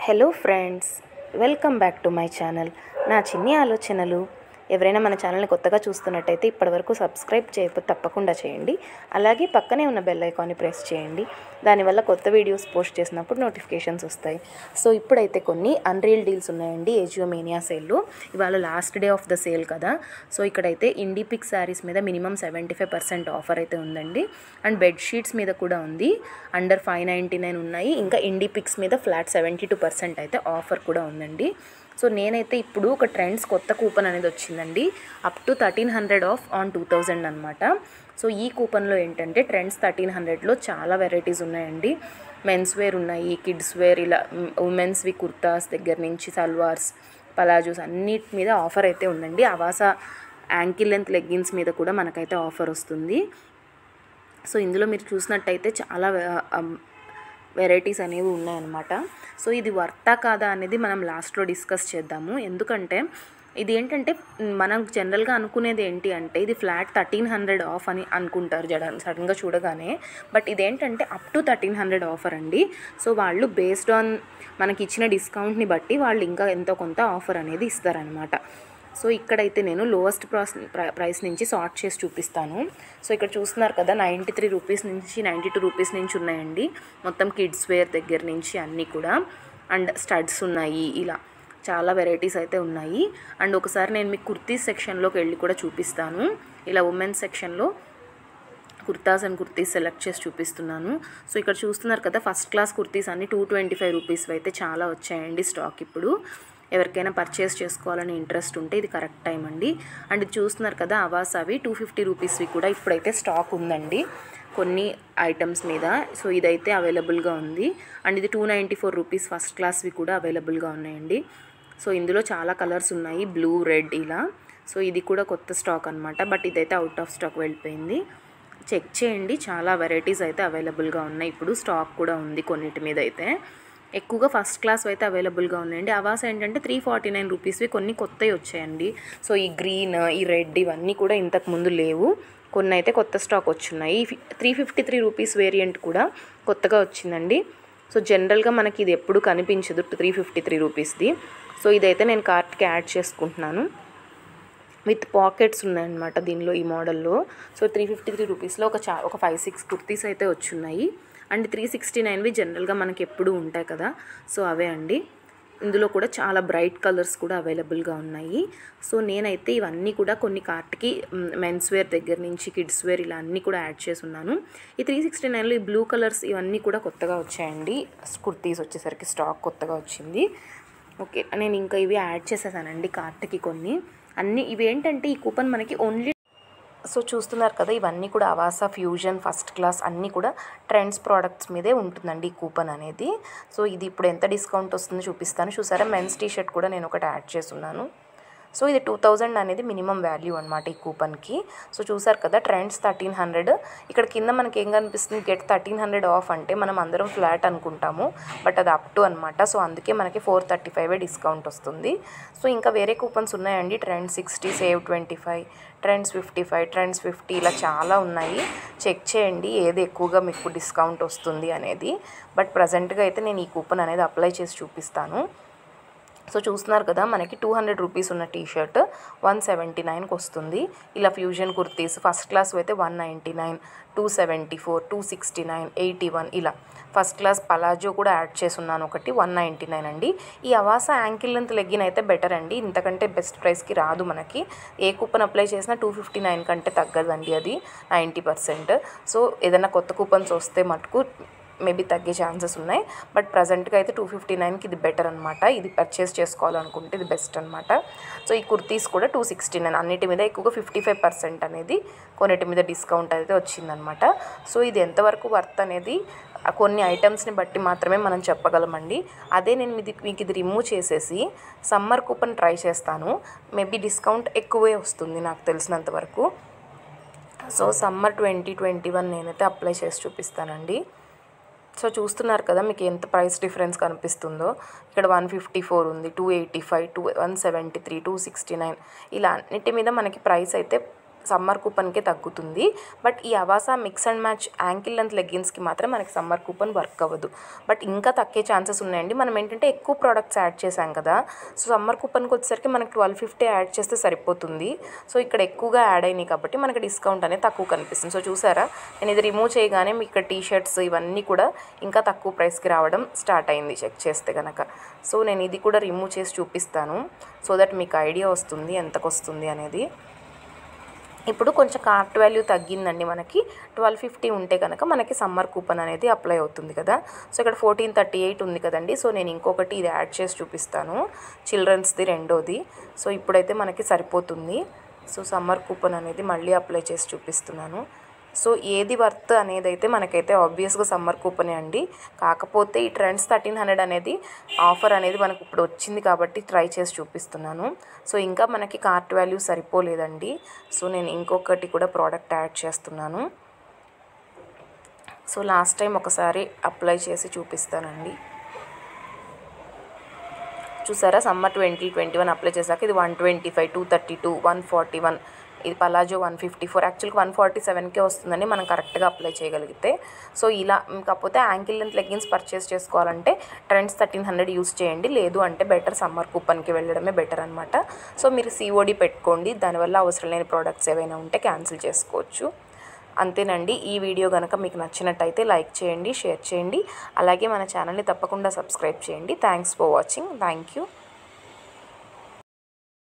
hello friends welcome back to my channel నా చిన్ని ఆలోచనలు ఎవరైనా మన ఛానల్ని కొత్తగా చూస్తున్నట్టయితే ఇప్పటివరకు సబ్స్క్రైబ్ చేయకపోతే తప్పకుండా చేయండి అలాగే పక్కనే ఉన్న బెల్ ఐకాన్ని ప్రెస్ చేయండి దానివల్ల కొత్త వీడియోస్ పోస్ట్ చేసినప్పుడు నోటిఫికేషన్స్ వస్తాయి సో ఇప్పుడైతే కొన్ని అన్రియల్ డీల్స్ ఉన్నాయండి ఏజియో మేనియా సేల్లో ఇవాళ last day of the sale కదా సో ఇక్కడైతే ఇండిపిక్ శారీస్ మీద minimum seventy five percent offer అయితే ఉందండి అండ్ బెడ్షీట్స్ మీద కూడా ఉంది అండర్ ఫైవ్ నైంటీ నైన్ ఉన్నాయి ఇంకా ఇండిపిక్స్ మీద ఫ్లాట్ సెవెంటీ టూ పర్సెంట్ అయితే ఆఫర్ కూడా ఉందండి సో నేనైతే ఇప్పుడు ఒక ట్రెండ్స్ కొత్త కూపన్ అనేది వచ్చిందండి up to thirteen hundred off on two thousand అనమాట సో ఈ కూపన్లో ఏంటంటే ట్రెండ్స్ థర్టీన్ హండ్రెడ్లో చాలా వెరైటీస్ ఉన్నాయండి మెన్స్ వేర్ ఉన్నాయి కిడ్స్ వేర్ ఇలా ఉమెన్స్వి కుర్తాస్ దగ్గర నుంచి సల్వార్స్ పలాజోస్ అన్నిటి మీద ఆఫర్ అయితే ఉందండి అవాస యాంకిల్ లెంత్ లెగ్గిన్స్ మీద కూడా మనకైతే ఆఫర్ వస్తుంది సో ఇందులో మీరు చూసినట్టయితే చాలా వెరైటీస్ అనేవి ఉన్నాయన్నమాట సో ఇది వర్తా కాదా అనేది మనం లాస్ట్లో డిస్కస్ చేద్దాము ఎందుకంటే ఇది ఏంటంటే మనం జనరల్గా అనుకునేది ఏంటి అంటే ఇది ఫ్లాట్ థర్టీన్ హండ్రెడ్ ఆఫ్ అని అనుకుంటారు జడ సడన్గా చూడగానే బట్ ఇదేంటంటే up to thirteen hundred offer అండి సో వాళ్ళు బేస్డ్ ఆన్ మనకి ఇచ్చిన డిస్కౌంట్ని బట్టి వాళ్ళు ఇంకా ఎంతో కొంత ఆఫర్ అనేది ఇస్తారనమాట సో ఇక్కడైతే నేను లోవెస్ట్ ప్రాస్ ప్రైస్ నుంచి సార్ట్ చేసి చూపిస్తాను సో ఇక్కడ చూస్తున్నారు కదా నైంటీ త్రీ రూపీస్ నుంచి నైంటీ టూ రూపీస్ నుంచి ఉన్నాయండి మొత్తం కిడ్స్ వేర్ దగ్గర నుంచి అన్నీ కూడా అండ్ స్టడ్స్ ఉన్నాయి ఇలా చాలా వెరైటీస్ అయితే ఉన్నాయి అండ్ ఒకసారి నేను మీకు కుర్తీస్ సెక్షన్లోకి వెళ్ళి కూడా చూపిస్తాను ఇలా ఉమెన్స్ సెక్షన్లో కుర్తాస్ అండ్ కుర్తీస్ సెలెక్ట్ చేసి చూపిస్తున్నాను సో ఇక్కడ చూస్తున్నారు కదా ఫస్ట్ క్లాస్ కుర్తీస్ అన్ని టూ ట్వంటీ ఫైవ్ రూపీస్ అయితే చాలా వచ్చాయండి స్టాక్ ఇప్పుడు ఎవరికైనా పర్చేస్ చేసుకోవాలని ఇంట్రెస్ట్ ఉంటే ఇది కరెక్ట్ టైం అండి అండ్ ఇది చూస్తున్నారు కదా అవాస్ అవి టూ ఫిఫ్టీ రూపీస్వి కూడా ఇప్పుడైతే స్టాక్ ఉందండి కొన్ని ఐటమ్స్ మీద సో ఇదైతే అవైలబుల్గా ఉంది అండ్ ఇది two ninety four rupees first క్లాస్వి కూడా అవైలబుల్గా ఉన్నాయండి సో ఇందులో చాలా కలర్స్ ఉన్నాయి బ్లూ రెడ్ ఇలా సో ఇది కూడా కొత్త స్టాక్ అనమాట బట్ ఇదైతే అవుట్ ఆఫ్ స్టాక్ వెళ్ళిపోయింది చెక్ చేయండి చాలా వెరైటీస్ అయితే అవైలబుల్గా ఉన్నాయి ఇప్పుడు స్టాక్ కూడా ఉంది కొన్నిటి మీద అయితే ఎక్కువగా ఫస్ట్ క్లాస్ అయితే అవైలబుల్గా ఉన్నాయండి అవాస్ ఏంటంటే త్రీ ఫార్టీ నైన్ రూపీస్వి కొన్ని కొత్తవి వచ్చాయండి సో ఈ గ్రీన్ ఈ రెడ్ ఇవన్నీ కూడా ఇంతకు ముందు లేవు కొన్ని అయితే కొత్త స్టాక్ వచ్చున్నాయి three fifty three rupees variant కూడా కొత్తగా వచ్చిందండి సో జనరల్గా మనకి ఇది ఎప్పుడు కనిపించదు త్రీ ఫిఫ్టీ త్రీ రూపీస్ది సో ఇదైతే నేను కార్ట్కి యాడ్ చేసుకుంటున్నాను విత్ పాకెట్స్ ఉన్నాయన్నమాట దీనిలో ఈ మోడల్లో సో త్రీ ఫిఫ్టీ త్రీ రూపీస్లో ఒక చా ఒక ఫైవ్ సిక్స్ కుర్తీస్ అయితే వచ్చున్నాయి అండ్ త్రీ సిక్స్టీ నైన్వి జనరల్గా మనకి ఎప్పుడు ఉంటాయి కదా సో అవే అండి ఇందులో కూడా చాలా బ్రైట్ కలర్స్ కూడా అవైలబుల్గా ఉన్నాయి సో నేనైతే ఇవన్నీ కూడా కొన్ని కార్ట్కి మెన్స్ వేర్ దగ్గర నుంచి కిడ్స్ వేర్ ఇలా అన్నీ కూడా యాడ్ చేసి ఉన్నాను ఈ త్రీ సిక్స్టీ నైన్లో ఈ బ్లూ కలర్స్ ఇవన్నీ కూడా కొత్తగా వచ్చాయండి కుర్తీస్ వచ్చేసరికి స్టాక్ కొత్తగా వచ్చింది ఓకే నేను ఇంకా ఇవి యాడ్ చేసేసానండి కార్ట్కి కొన్ని అన్నీ ఇవి ఏంటంటే ఈ కూపన్ మనకి ఓన్లీ సో చూస్తున్నారు కదా ఇవన్నీ కూడా అవాసా ఫ్యూజన్ ఫస్ట్ క్లాస్ అన్నీ కూడా ట్రెండ్స్ ప్రోడక్ట్స్ మీదే ఉంటుందండి ఈ కూపన్ అనేది సో ఇది ఇప్పుడు ఎంత డిస్కౌంట్ వస్తుందో చూపిస్తాను చూసారా మెన్స్ టీ షర్ట్ కూడా నేను ఒకటి యాడ్ చేస్తున్నాను సో ఇది టూ థౌజండ్ అనేది మినిమం వాల్యూ అనమాట ఈ కూపన్కి సో చూసారు కదా ట్రెండ్స్ థర్టీన్ హండ్రెడ్ ఇక్కడ కింద మనకి ఏం కనిపిస్తుంది గెట్ థర్టీన్ హండ్రెడ్ ఆఫ్ అంటే మనం అందరం ఫ్లాట్ అనుకుంటాము బట్ అది అప్ టు అనమాట సో అందుకే మనకి ఫోర్ థర్టీ ఫైవ్ డిస్కౌంట్ వస్తుంది సో ఇంకా వేరే కూపన్స్ ఉన్నాయండి trend sixty save twenty five trends fifty five trends fifty ఇలా చాలా ఉన్నాయి చెక్ చేయండి ఏది ఎక్కువగా మీకు డిస్కౌంట్ వస్తుంది అనేది బట్ ప్రజెంట్గా అయితే నేను ఈ కూపన్ అనేది అప్లై చేసి చూపిస్తాను సో చూస్తున్నారు కదా మనకి టూ హండ్రెడ్ రూపీస్ ఉన్న టీ షర్ట్ వన్ సెవెంటీ నైన్కి వస్తుంది ఇలా ఫ్యూజన్ కుర్తీస్ ఫస్ట్ క్లాస్ అయితే one ninety nine two seventy four two sixty nine eighty one ఇలా ఫస్ట్ క్లాస్ పలాజో కూడా యాడ్ చేసున్నాను ఒకటి వన్ నైంటీ నైన్ అండి ఈ అవాస యాంకిల్ లెంత్ లెగ్గిన్ అయితే బెటర్ అండి ఇంతకంటే బెస్ట్ ప్రైస్కి రాదు మనకి ఏ కూపన్ అప్లై చేసినా టూ ఫిఫ్టీ నైన్ కంటే తగ్గదండి అది నైంటీ పర్సెంట్ సో ఏదైనా కొత్త కూపన్స్ వస్తే మటుకు మేబీ తగ్గే ఛాన్సెస్ ఉన్నాయి బట్ ప్రజెంట్గా అయితే టూ ఫిఫ్టీ నైన్కి ఇది బెటర్ అనమాట ఇది పర్చేస్ చేసుకోవాలనుకుంటే ఇది బెస్ట్ అనమాట సో ఈ కుర్తీస్ కూడా టూ సిక్స్టీ నైన్ అన్నిటి మీద ఎక్కువగా ఫిఫ్టీ ఫైవ్ పర్సెంట్ అనేది కొన్నిటి మీద డిస్కౌంట్ అయితే వచ్చిందనమాట సో ఇది ఎంతవరకు వర్త్ అనేది కొన్ని ఐటమ్స్ని బట్టి మాత్రమే మనం చెప్పగలమండి అదే నేను ఇది మీకు ఇది రిమూవ్ చేసేసి సమ్మర్ కూపన్ ట్రై చేస్తాను మేబీ డిస్కౌంట్ ఎక్కువే వస్తుంది నాకు తెలిసినంత వరకు so summer twenty twenty one నేనైతే అప్లై చేసి చూపిస్తానండి సో చూస్తున్నారు కదా మీకు ఎంత ప్రైస్ డిఫరెన్స్ కనిపిస్తుందో ఇక్కడ వన్ ఫిఫ్టీ ఫోర్ ఉంది two eighty five two one seventy three two sixty nine ఇలా అన్నిటి మీద మనకి ప్రైస్ అయితే సమ్మర్ కూపన్కే తగ్గుతుంది బట్ ఈ Avaasa mix and match ankle length లెగ్గిన్స్కి మాత్రం మనకి సమ్మర్ కూపన్ వర్క్ అవ్వదు బట్ ఇంకా తగ్గే ఛాన్సెస్ ఉన్నాయండి మనం ఏంటంటే ఎక్కువ ప్రోడక్ట్స్ యాడ్ చేసాం కదా సో సమ్మర్ కూపన్కి వచ్చేసరికి మనకి ట్వెల్వ్ ఫిఫ్టీ యాడ్ చేస్తే సరిపోతుంది సో ఇక్కడ ఎక్కువగా యాడ్ అయినాయి కాబట్టి మనకి డిస్కౌంట్ అనేది తక్కువ కనిపిస్తుంది సో చూసారా నేను ఇది రిమూవ్ చేయగానే మీకు ఇక్కడ టీ షర్ట్స్ ఇవన్నీ కూడా ఇంకా తక్కువ ప్రైస్కి రావడం స్టార్ట్ అయింది చెక్ చేస్తే కనుక సో నేను ఇది కూడా రిమూవ్ చేసి చూపిస్తాను సో దట్ మీకు ఐడియా వస్తుంది ఎంతకు వస్తుంది అనేది ఇప్పుడు కొంచెం కార్ట్ వాల్యూ తగ్గిందండి మనకి ట్వెల్వ్ ఫిఫ్టీ ఉంటే కనుక మనకి సమ్మర్ కూపన్ అనేది అప్లై అవుతుంది కదా సో ఇక్కడ ఫోర్టీన్ థర్టీ ఎయిట్ ఉంది కదండి సో నేను ఇంకొకటి ఇది యాడ్ చేసి చూపిస్తాను చిల్డ్రన్స్ది రెండోది సో ఇప్పుడైతే మనకి సరిపోతుంది సో సమ్మర్ కూపన్ అనేది మళ్ళీ అప్లై చేసి చూపిస్తున్నాను సో ఏది వర్త్ అనేది అయితే మనకైతే ఆబ్వియస్గా సమ్మర్ కూపనే అండి కాకపోతే ఈ ట్రెండ్స్ థర్టీన్ హండ్రెడ్ అనేది ఆఫర్ అనేది మనకు ఇప్పుడు వచ్చింది కాబట్టి ట్రై చేసి చూపిస్తున్నాను సో ఇంకా మనకి కార్ట్ వాల్యూ సరిపోలేదండి సో నేను ఇంకొకటి కూడా ప్రోడక్ట్ యాడ్ చేస్తున్నాను సో లాస్ట్ టైం ఒకసారి అప్లై చేసి చూపిస్తానండి చూసారా summer twenty twenty one apply చేశాక ఇది one twenty five two thirty two one forty one ఇది పలాజో వన్ ఫిఫ్టీ ఫోర్ యాక్చువల్గా వన్ ఫార్టీ సెవెన్కే వస్తుందని మనం కరెక్ట్గా అప్లై చేయగలిగితే సో ఇలా కాకపోతే యాంకిల్ లెంత్ లెగ్గిన్స్ పర్చేస్ చేసుకోవాలంటే ట్రెండ్స్ థర్టీన్ హండ్రెడ్ యూస్ చేయండి లేదు అంటే బెటర్ సమ్మర్ కూపన్కి వెళ్ళడమే బెటర్ అనమాట సో మీరు సిఓడి పెట్టుకోండి దానివల్ల అవసరం లేని ప్రోడక్ట్స్ ఏవైనా ఉంటే క్యాన్సిల్ చేసుకోవచ్చు అంతేనండి ఈ వీడియో కనుక మీకు నచ్చినట్టయితే లైక్ చేయండి షేర్ చేయండి అలాగే మన ఛానల్ని తప్పకుండా సబ్స్క్రైబ్ చేయండి thanks for watching thank you